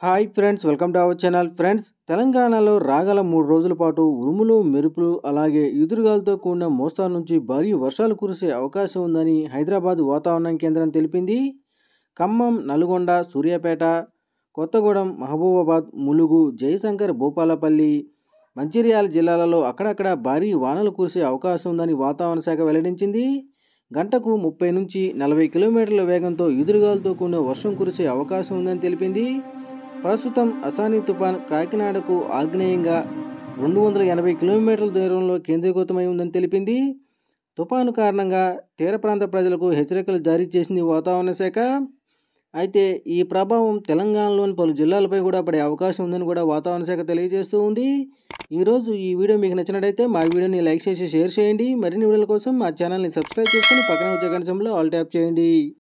hi friends welcome to our channel friends తెలంగాణలో రాగల మూడు రోజుల పాటు ఉరుములు మెరుపులు అలాగే ఎదురుగాలతో కూడిన మోస్తారు నుంచి భారీ వర్షాలు కురిసే అవకాశం ఉందని హైదరాబాద్ వాతావరణ కేంద్రం తెలిపింది ఖమ్మం నల్గొండ సూర్యాపేట కొత్తగూడెం మహబూబాబాద్ ములుగు జయశంకర్ భూపాలపల్లి మంచిర్యాల జిల్లాలలో అక్కడక్కడ భారీ వానలు కురిసే అవకాశం ఉందని వాతావరణ శాఖ వెల్లడించింది గంటకు ముప్పై నుంచి నలభై కిలోమీటర్ల వేగంతో ఎదురుగాలతో కూడిన వర్షం కురిసే అవకాశం ఉందని తెలిపింది ప్రస్తుతం అసానీ తుఫాన్ కాకినాడకు ఆగ్నేయంగా రెండు వందల ఎనభై కిలోమీటర్ల దూరంలో కేంద్రీకృతమై ఉందని తెలిపింది తుఫాను కారణంగా తీర ప్రాంత ప్రజలకు హెచ్చరికలు జారీ చేసింది వాతావరణ శాఖ అయితే ఈ ప్రభావం తెలంగాణలోని పలు జిల్లాలపై కూడా పడే అవకాశం ఉందని కూడా వాతావరణ శాఖ తెలియజేస్తూ ఉంది ఈరోజు ఈ వీడియో మీకు నచ్చినట్టయితే మా వీడియోని లైక్ చేసి షేర్ చేయండి మరిన్ని వీడియోల కోసం మా ఛానల్ని సబ్స్క్రైబ్ చేసుకొని పక్కన వచ్చే గంట సమయంలో ఆల్ ట్యాప్ చేయండి